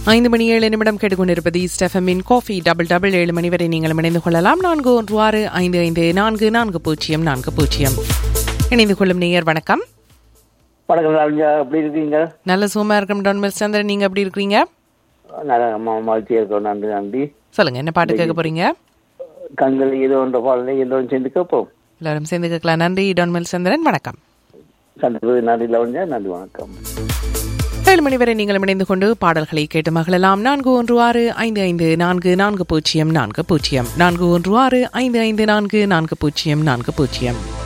ஐந்து மணி ஏழு நிமிடம் கேட்டுக்கொண்டிருப்பது ஸ்டெஃபமின் காஃபி டபுள் டபுள் ஏழு மணி வரை நீங்கள் இணைந்து கொள்ளலாம் நான்கு ஒன்று ஆறு ஐந்து ஐந்து நான்கு நான்கு பூஜ்ஜியம் நான்கு பூஜ்ஜியம் இணைந்து கொள்ளும் நேயர் வணக்கம் வணக்கம் ராஜா எப்படி இருக்கீங்க நல்ல சுகமா இருக்கும் டான் மிஸ் சந்திரன் நீங்க எப்படி இருக்கீங்க நல்லா அம்மா மகிழ்ச்சியாக இருக்கோம் நன்றி நன்றி சொல்லுங்க என்ன பாட்டு கேட்க போறீங்க கண்கள் ஏதோ ஒன்ற பாடலை எல்லோரும் சேர்ந்து கேட்போம் எல்லாரும் சேர்ந்து கேட்கலாம் நன்றி டான் மில் சந்திரன் வணக்கம் சந்திரபதி நன்றி லவஞ்சா நன்றி வணக்கம் ஏழு மணி வரை நீங்கள் இணைந்து கொண்டு பாடல்களை கேட்டு மகிழலாம் நான்கு ஒன்று ஆறு ஐந்து ஐந்து நான்கு நான்கு பூஜ்ஜியம் நான்கு பூஜ்ஜியம் நான்கு ஒன்று ஆறு ஐந்து ஐந்து நான்கு நான்கு பூஜ்ஜியம் நான்கு பூஜ்ஜியம்